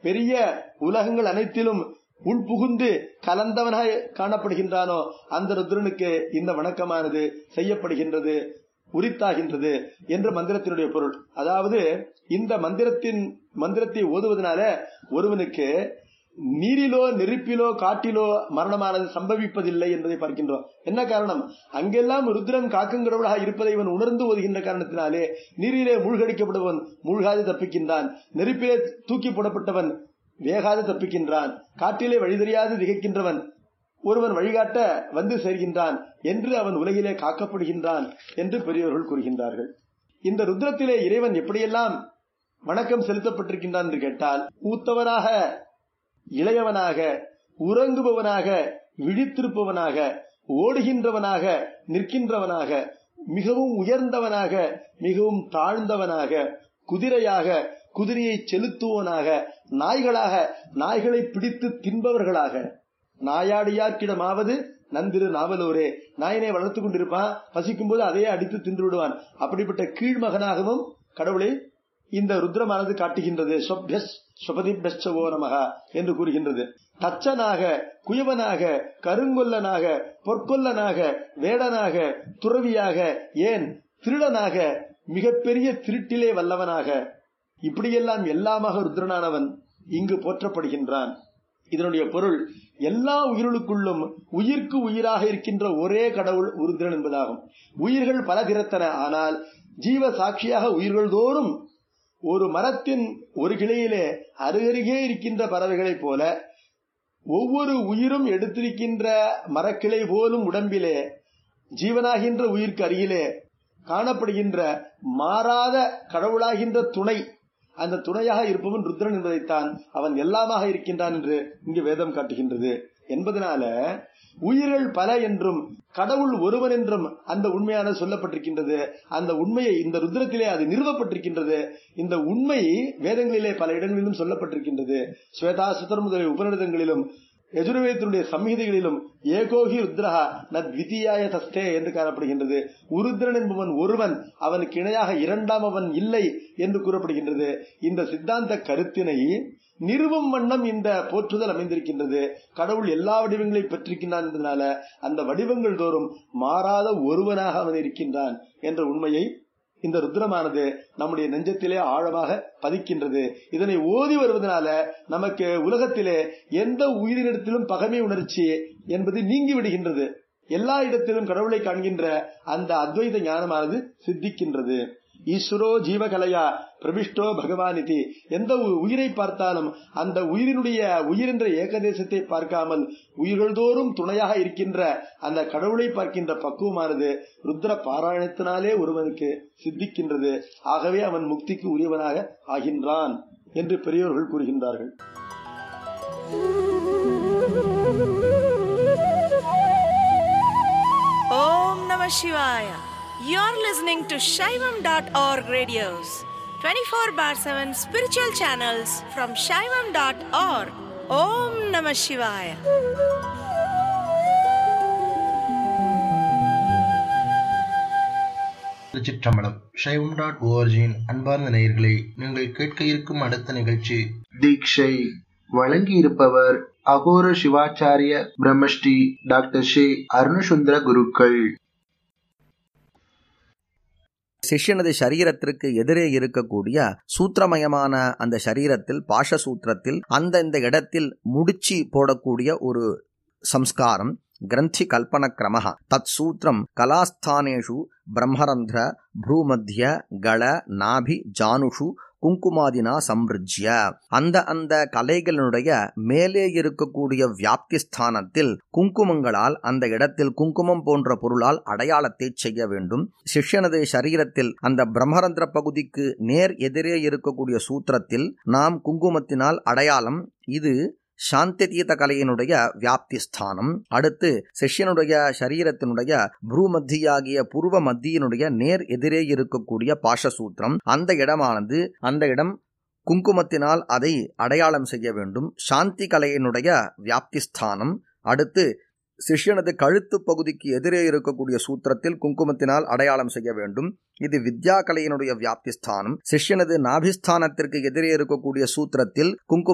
பெரிய உலகங்கள் அனைத்திலும் உள்புகுந்து கலந்தவனாய் காணப்படுகின்றானோ அந்த ருத்ரனுக்கு இந்த வணக்கமானது செய்யப்படுகின்றது உரித்தாகின்றது என்ற மந்திரத்தினுடைய பொருள் அதாவது இந்த மந்திரத்தின் மந்திரத்தை ஓதுவதனால ஒருவனுக்கு நீரிலோ நெருப்பிலோ காட்டிலோ மரணமானது சம்பவிப்பதில்லை என்பதை பார்க்கின்றோம் என்ன காரணம் அங்கெல்லாம் ருத்ரன் காக்குங்கிறவளாக இருப்பதை இவன் உணர்ந்து ஓதுகின்ற காரணத்தினாலே நீரிலே மூழ்கடிக்கப்படுவன் மூழ்காது தப்பிக்கின்றான் நெருப்பிலே தூக்கி போடப்பட்டவன் வேகாது தப்பிக்கின்றான் காட்டிலே வழி தெரியாது திகைக்கின்றவன் ஒருவன் வழிகாட்ட வந்து சேர்கின்றான் என்று அவன் உலகிலே காக்கப்படுகின்றான் என்று பெரியவர்கள் கூறுகின்றார்கள் இந்த ருத்ரத்திலே இறைவன் எப்படியெல்லாம் வணக்கம் செலுத்தப்பட்டிருக்கின்றான் என்று கேட்டால் ஊத்தவனாக இளையவனாக உறங்குபவனாக விழித்திருப்பவனாக ஓடுகின்றவனாக நிற்கின்றவனாக மிகவும் உயர்ந்தவனாக மிகவும் தாழ்ந்தவனாக குதிரையாக குதிரையை செலுத்துவனாக நாய்களாக நாய்களை பிடித்து தின்பவர்களாக நாயாடியார்க்கிடமாவது நந்திரு நாவலூரே நாயனை வளர்த்து கொண்டிருப்பான் பசிக்கும் போது அதையே அடித்து தின்று விடுவான் அப்படிப்பட்ட கீழ்மகனாகவும் கடவுளை இந்த ருத்ரமானது காட்டுகின்றது ஸ்வபதிபெஸ்டவோ நமகா என்று கூறுகின்றது தச்சனாக குயவனாக கருங்கொல்லனாக பொற்கொல்லனாக வேடனாக துறவியாக ஏன் திருடனாக மிகப்பெரிய திருட்டிலே வல்லவனாக இப்படியெல்லாம் எல்லாமாக ருத்ரனானவன் இங்கு போற்றப்படுகின்றான் இதனுடைய பொருள் எல்லா உயிர்களுக்குள்ளும் உயிர்க்கு உயிராக இருக்கின்ற ஒரே கடவுள் உருத்திரன் என்பதாகும் உயிர்கள் பல திறத்தன ஆனால் ஜீவ சாட்சியாக உயிர்கள் தோறும் ஒரு மரத்தின் ஒரு கிளையிலே அருகருகே இருக்கின்ற பறவைகளைப் போல ஒவ்வொரு உயிரும் எடுத்திருக்கின்ற மரக்கிளை போலும் உடம்பிலே ஜீவனாகின்ற உயிர்க்கு அருகிலே காணப்படுகின்ற மாறாத கடவுளாகின்ற துணை அந்த துணையாக இருப்பவன் ருத்ரன் என்பதைத்தான் அவன் எல்லாமாக இருக்கின்றான் என்று இங்கு வேதம் காட்டுகின்றது என்பதனால உயிர்கள் பல என்றும் கடவுள் ஒருவன் என்றும் அந்த உண்மையான சொல்லப்பட்டிருக்கின்றது அந்த உண்மையை இந்த ருத்ரத்திலே அது நிறுவப்பட்டிருக்கின்றது இந்த உண்மை வேதங்களிலே பல இடங்களிலும் சொல்லப்பட்டிருக்கின்றது ஸ்வேதா சுத்தர் முதலிய உபநிடதங்களிலும் எஜுர்வேதத்தினுடைய சம்ஹிதைகளிலும் ஏகோகி ருத்ரஹா நத்விதியாய தஸ்தே என்று காணப்படுகின்றது உருத்ரன் என்பவன் ஒருவன் அவனுக்கு இணையாக இரண்டாம் அவன் இல்லை என்று கூறப்படுகின்றது இந்த சித்தாந்த கருத்தினை நிறுவும் வண்ணம் இந்த போற்றுதல் அமைந்திருக்கின்றது கடவுள் எல்லா வடிவங்களையும் பெற்றிருக்கின்றான் என்பதனால அந்த வடிவங்கள் தோறும் மாறாத ஒருவனாக அவன் இருக்கின்றான் என்ற உண்மையை இந்த ருத்ரமானது நம்முடைய நெஞ்சத்திலே ஆழமாக பதிக்கின்றது இதனை ஓதி வருவதனால நமக்கு உலகத்திலே எந்த உயிரினத்திலும் பகமை உணர்ச்சி என்பது நீங்கி விடுகின்றது எல்லா இடத்திலும் கடவுளை காண்கின்ற அந்த அத்வைத ஞானமானது சித்திக்கின்றது ஈஸ்வரோ ஜீவகலையா பிரபிஷ்டோ பகவான் இது எந்த உயிரை பார்த்தாலும் அந்த உயிரினுடைய உயிர் என்ற ஏகதேசத்தை பார்க்காமல் உயிர்கள் தோறும் துணையாக இருக்கின்ற அந்த கடவுளை பார்க்கின்ற பக்குவமானது ருத்ர பாராயணத்தினாலே ஒருவனுக்கு சித்திக்கின்றது ஆகவே அவன் முக்திக்கு உரியவனாக ஆகின்றான் என்று பெரியோர்கள் கூறுகின்றார்கள் Om Namah Shivaya. You're listening to Shaivam.org radios, 24 bar 7 spiritual channels from Shaivam.org. Om Namah Shivaya. திருச்சிற்றம்பலம் சைவம் டாட் ஓஆர்ஜியின் அன்பார்ந்த நேயர்களை நீங்கள் கேட்க இருக்கும் அடுத்த நிகழ்ச்சி தீட்சை வழங்கி இருப்பவர் அகோர சிவாச்சாரிய பிரம்மஸ்ரீ டாக்டர் ஸ்ரீ அருணசுந்தர குருக்கள் சிஷ்யனது சரீரத்திற்கு எதிரே இருக்கக்கூடிய சூத்திரமயமான அந்த சரீரத்தில் பாஷ சூத்திரத்தில் அந்தந்த இடத்தில் முடிச்சு போடக்கூடிய ஒரு சம்ஸ்காரம் கிரந்தி கல்பன கிரம தத் சூத்திரம் கலாஸ்தானேஷு பிரம்மரந்திர ப்ரூமத்திய கள நாபி ஜானுஷு குங்குமாதினா சம்பிருஜ்ய அந்த அந்த கலைகளினுடைய மேலே இருக்கக்கூடிய வியாப்தி ஸ்தானத்தில் குங்குமங்களால் அந்த இடத்தில் குங்குமம் போன்ற பொருளால் அடையாளத்தை செய்ய வேண்டும் சிஷ்யனது சரீரத்தில் அந்த பிரம்மரந்திர பகுதிக்கு நேர் எதிரே இருக்கக்கூடிய சூத்திரத்தில் நாம் குங்குமத்தினால் அடையாளம் இது சாந்திதீத கலையினுடைய வியாப்தி ஸ்தானம் அடுத்து சிஷ்யனுடைய சரீரத்தினுடைய புருமத்தியாகிய புருவ மத்தியினுடைய நேர் எதிரே இருக்கக்கூடிய பாஷசூத்திரம் அந்த இடமானது அந்த இடம் குங்குமத்தினால் அதை அடையாளம் செய்ய வேண்டும் சாந்தி கலையினுடைய வியாப்தி ஸ்தானம் அடுத்து சிஷ்யனது கழுத்து பகுதிக்கு எதிரே இருக்கக்கூடிய சூத்திரத்தில் குங்குமத்தினால் அடையாளம் செய்ய வேண்டும் இது வித்யா கலையினுடைய வியாப்தி ஸ்தானம் சிஷ்யனது நாபிஸ்தானத்திற்கு எதிரே இருக்கக்கூடிய சூத்திரத்தில் குங்கும